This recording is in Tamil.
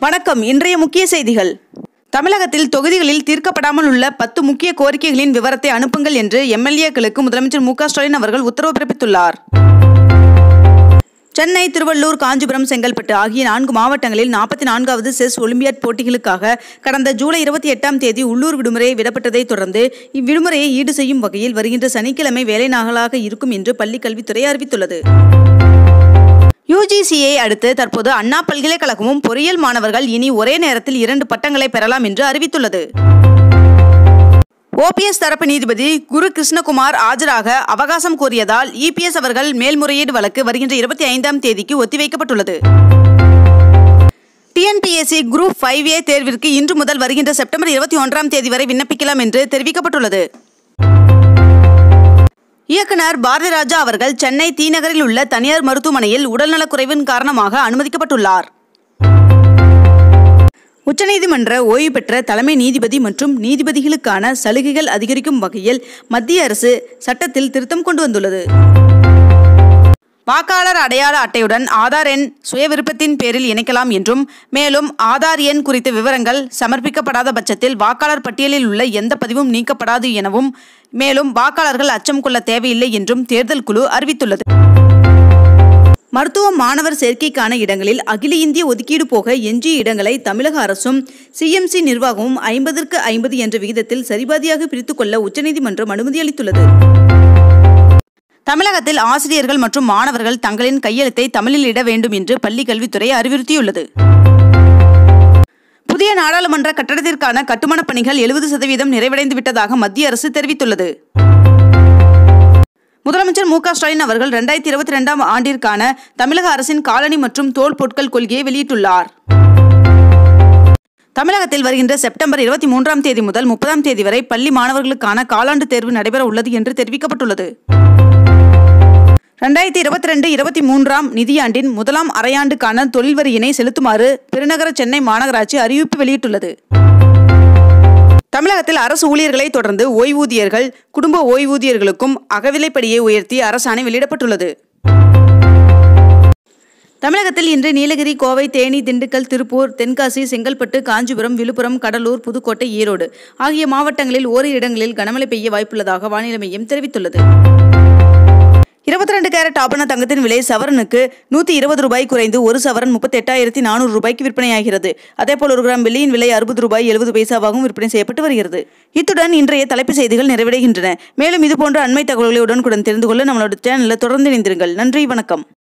வணக்கம் இன்றைய முக்கிய செய்திகள் தமிழகத்தில் தொகுதிகளில் தீர்க்கப்படாமல் உள்ள பத்து முக்கிய கோரிக்கைகளின் விவரத்தை அனுப்புங்கள் என்று எம்எல்ஏக்களுக்கு முதலமைச்சர் மு க ஸ்டாலின் அவர்கள் உத்தரவு பிறப்பித்துள்ளார் சென்னை திருவள்ளூர் காஞ்சிபுரம் செங்கல்பட்டு ஆகிய நான்கு மாவட்டங்களில் நாற்பத்தி நான்காவது செஸ் ஒலிம்பியாட் போட்டிகளுக்காக கடந்த ஜூலை இருபத்தி எட்டாம் தேதி உள்ளூர் விடுமுறை விடப்பட்டதைத் தொடர்ந்து இவ்விடுமுறையை ஈடு செய்யும் வகையில் வருகின்ற சனிக்கிழமை வேலை நாளாக இருக்கும் என்று பள்ளிக் கல்வித்துறை அறிவித்துள்ளது யுஜிசியை அடுத்து தற்போது அண்ணா பல்கலைக்கழகமும் பொறியியல் மாணவர்கள் இனி ஒரே நேரத்தில் இரண்டு பட்டங்களை பெறலாம் என்று அறிவித்துள்ளது ஓபிஎஸ் தரப்பு நீதிபதி குரு கிருஷ்ணகுமார் ஆஜராக அவகாசம் கோரியதால் இபிஎஸ் அவர்கள் மேல்முறையீடு வழக்கு வருகின்ற இருபத்தி ஐந்தாம் தேதிக்கு ஒத்திவைக்கப்பட்டுள்ளது டிஎன்பிஎஸ்சி குரூப் ஃபைவ் ஏ தேர்விற்கு இன்று முதல் வருகின்ற செப்டம்பர் இருபத்தி ஒன்றாம் தேதி வரை விண்ணப்பிக்கலாம் என்று தெரிவிக்கப்பட்டுள்ளது இயக்குனர் பாரதிராஜா அவர்கள் சென்னை தீநகரில் உள்ள தனியார் மருத்துவமனையில் உடல்நலக்குறைவின் காரணமாக அனுமதிக்கப்பட்டுள்ளார் உச்சநீதிமன்ற ஓய்வு பெற்ற தலைமை நீதிபதி மற்றும் நீதிபதிகளுக்கான சலுகைகள் அதிகரிக்கும் வகையில் மத்திய அரசு சட்டத்தில் திருத்தம் கொண்டு வந்துள்ளது வாக்காளர் அடையாள அட்டையுடன் ஆதார் எண் சுய விருப்பத்தின் பேரில் இணைக்கலாம் என்றும் மேலும் ஆதார் எண் குறித்த விவரங்கள் சமர்ப்பிக்கப்படாத பட்சத்தில் வாக்காளர் பட்டியலில் உள்ள எந்த பதிவும் நீக்கப்படாது எனவும் மேலும் வாக்காளர்கள் அச்சம் கொள்ள தேவையில்லை என்றும் தேர்தல் குழு அறிவித்துள்ளது மருத்துவ மாணவர் சேர்க்கைக்கான இடங்களில் அகில இந்திய ஒதுக்கீடு போக எஞ்சிய இடங்களை தமிழக அரசும் சிஎம்சி நிர்வாகமும் ஐம்பதற்கு ஐம்பது என்ற விகிதத்தில் சரிபாதியாக பிரித்துக் கொள்ள உச்சநீதிமன்றம் அனுமதி அளித்துள்ளது தமிழகத்தில் ஆசிரியர்கள் மற்றும் மாணவர்கள் தங்களின் கையெழுத்தை தமிழில் இட வேண்டும் என்று பள்ளி கல்வித்துறை அறிவுறுத்தியுள்ளது புதிய நாடாளுமன்ற கட்டடத்திற்கான கட்டுமானப் பணிகள் எழுபது சதவீதம் நிறைவடைந்து விட்டதாக மத்திய அரசு தெரிவித்துள்ளது முதலமைச்சர் மு க ஸ்டாலின் அவர்கள் இரண்டாயிரத்தி இருபத்தி ரெண்டாம் ஆண்டிற்கான தமிழக அரசின் காலனி மற்றும் தோல் பொருட்கள் கொள்கையை வெளியிட்டுள்ளார் தமிழகத்தில் வருகின்ற செப்டம்பர் இருபத்தி மூன்றாம் தேதி முதல் முப்பதாம் தேதி வரை பள்ளி மாணவர்களுக்கான காலாண்டு தேர்வு நடைபெற உள்ளது என்று தெரிவிக்கப்பட்டுள்ளது ரெண்டாயிரத்தி இருபத்தி ரெண்டு இருபத்தி மூன்றாம் நிதியாண்டின் முதலாம் அரையாண்டுக்கான தொழில் வரியினை செலுத்துமாறு பெருநகர சென்னை மாநகராட்சி அறிவிப்பு வெளியிட்டுள்ளது தமிழகத்தில் அரசு ஊழியர்களை தொடர்ந்து ஓய்வூதியர்கள் குடும்ப ஓய்வூதியர்களுக்கும் அகவிலைப்படியை உயர்த்தி அரசாணை வெளியிடப்பட்டுள்ளது தமிழகத்தில் இன்று நீலகிரி கோவை தேனி திண்டுக்கல் திருப்பூர் தென்காசி செங்கல்பட்டு காஞ்சிபுரம் விழுப்புரம் கடலூர் புதுக்கோட்டை ஈரோடு ஆகிய மாவட்டங்களில் ஓரிரு இடங்களில் கனமழை பெய்ய வாய்ப்புள்ளதாக வானிலை மையம் தெரிவித்துள்ளது இருபத்தி ரெண்டு கேரட் ஆபண தங்கத்தின் விலை சவரனுக்கு நூற்றி இருபது ரூபாய் குறைந்து ஒரு சவரன் முப்பத்தி எட்டாயிரத்தி நானூறு ரூபாய்க்கு விற்பனையாகிறது அதேபோல் ஒரு கிராம் வெள்ளியின் விலை அறுபது ரூபாய் எழுபது பைசாவாகவும் விற்பனை செய்யப்பட்டு வருகிறது இத்துடன் இன்றைய தலைப்பு செய்திகள் நிறைவடைகின்றன மேலும் இதுபோன்ற அண்மை தகவல்களை உடனுக்குடன் தெரிந்து கொள்ள நம்மளோட சேனலில் தொடர்ந்து இணைந்திருங்கள் நன்றி வணக்கம்